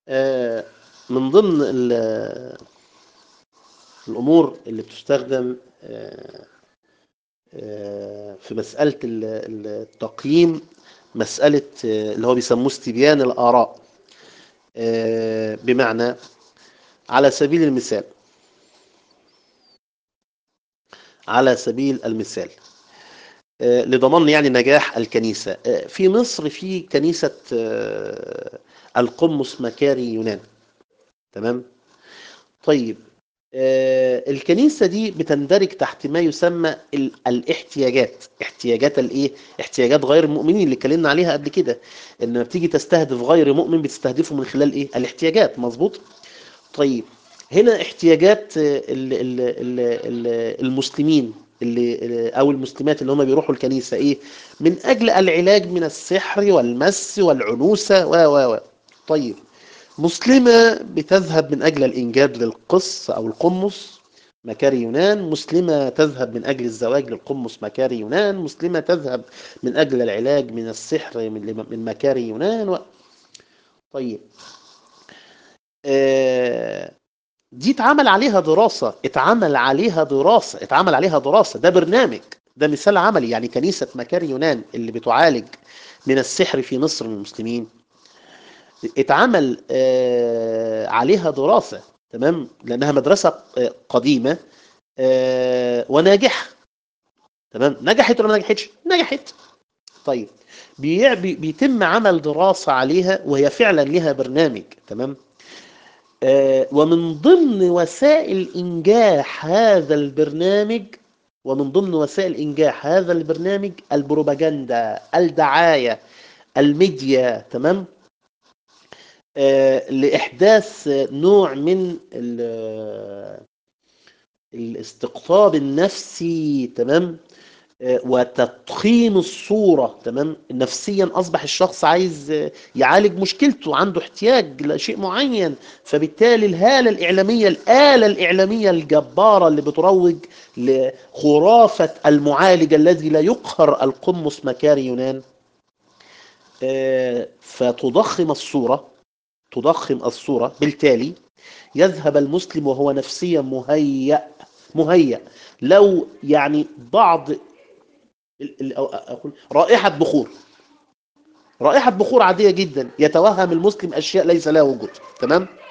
آه، من ضمن ال- الأمور اللي بتستخدم آه، آه، في مسألة ال- ال- التقييم مسألة آه، اللي هو بيسموه استبيان الآراء آه، بمعنى على سبيل المثال على سبيل المثال آه، لضمان يعني نجاح الكنيسة آه، في مصر في كنيسة آه، القمص مكاري يونان تمام طيب آه، الكنيسة دي بتندرج تحت ما يسمى ال- الاحتياجات احتياجات الايه احتياجات غير المؤمنين اللي اتكلمنا عليها قبل كده ان لما بتيجي تستهدف غير مؤمن بتستهدفه من خلال ايه الاحتياجات مظبوط طيب هنا احتياجات آه، ال- ال- ال- ال- المسلمين اللي او المسلمات اللي هم بيروحوا الكنيسة ايه من اجل العلاج من السحر والمس والعنوسة و و و طيب مسلمة بتذهب من أجل الإنجاب للقس أو القمص مكاري يونان مسلمة تذهب من أجل الزواج للقمص مكاري يونان مسلمة تذهب من أجل العلاج من السحر من من مكاري يونان و... طيب آه، دي اتعمل عليها دراسة اتعمل عليها دراسة اتعمل عليها دراسة ده برنامج ده مثال عملي يعني كنيسة مكاري يونان اللي بتعالج من السحر في مصر للمسلمين اتعمل آه، عليها دراسة تمام لأنها مدرسة آه، قديمة آه، وناجحة تمام نجحت ولا ما نجحتش نجحت طيب بيع- بي- بيتم عمل دراسة عليها وهي فعلا لها برنامج تمام آه، ومن ضمن وسائل إنجاح هذا البرنامج ومن ضمن وسائل إنجاح هذا البرنامج البروباجندا الدعاية الميديا تمام آه، لإحداث نوع من ال- الاستقطاب النفسي تمام آه، وتضخيم الصورة تمام نفسيا أصبح الشخص عايز آه، يعالج مشكلته عنده احتياج لشيء معين فبالتالي الهالة الإعلامية الآلة الإعلامية الجبارة اللي بتروج لخرافة المعالج الذي لا يقهر القمص مكاري يونان آه، فتضخم الصورة تضخم الصورة بالتالي يذهب المسلم وهو نفسيا مهيأ مهيأ لو يعني بعض ال- ال- أو أقول رائحة بخور رائحة بخور عادية جدا يتوهم المسلم أشياء ليس لها وجود تمام